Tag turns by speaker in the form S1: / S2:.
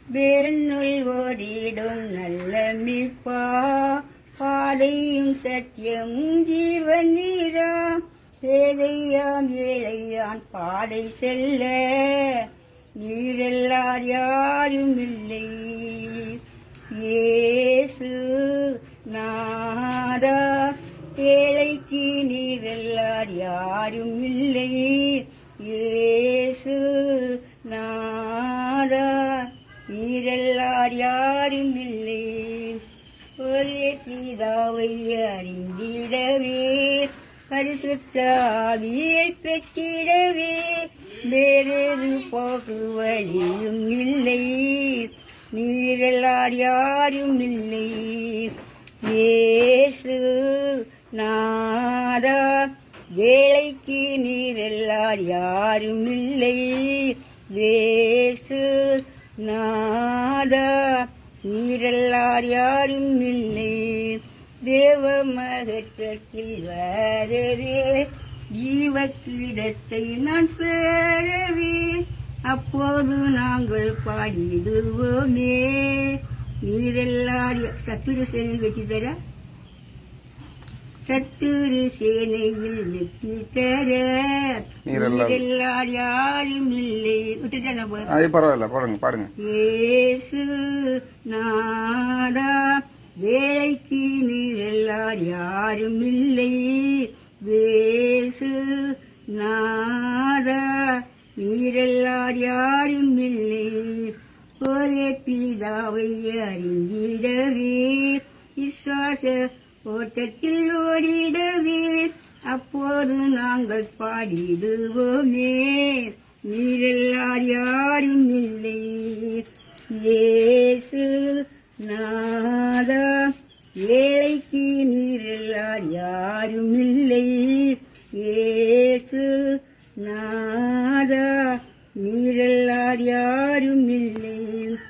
S1: வேரனுள் ஓடிடும் நல்ல மீட்பா பாதையும் சத்தியமும் ஜீவன் நீரா பேதையாம் ஏழையான் பாதை செல்ல நீரெல்லார் யாரும் இல்லை இயேசு நாதா ஏழைக்கு நீரெல்லார் யாரும் இல்லை இயேசு நாதா நீரெல்லார் யாரும் இல்லை ஒரே பிதாவை அறிந்திடவே பரிசுத்த ஆவியை பெற்றிடவே வேறொரு போக்கு வழியும் இல்லை நீரெல்லார் யாரும் இல்லை இயேசு நாதா வேலைக்கு நீரெல்லார் யாரும் இல்லை வேசு நாதா நீரெல்லார் யாரும் இல்லை தேவ மகற்றத்தில் வரவே ஜீவ கிடத்தை நான் பெறவே அப்போது நாங்கள் பாடிடுவோமே நீரெல்லார் சத்துரு சேனை வெற்றி தர சத்துரு சேனையில் வெற்றி தர
S2: நீரெல்லார்.
S1: நீரெல்லார் யாரும் இல்லை விட்டுட்டேன் நான்.
S2: அது பரவாயில்ல பாடுங்க பாடுங்க
S1: இயேசு நாதா வேலைக்கு நீரெல்லார் யாரும் இல்லை வேசு நாதா நீரெல்லார் யாரும் இல்லை ஒரே பிதாவை அறிந்திடவே விசுவாச ஓட்டத்தில் ஓடிடவே அப்போது நாங்கள் பாடிடுவோமே நீரெல்லார் யாரும் இல்லை இயேசு நாதா ஏழைக்கு நீரெல்லார் யாரும் இல்லை இயேசு நாதா நீரெல்லார் யாரும் இல்லை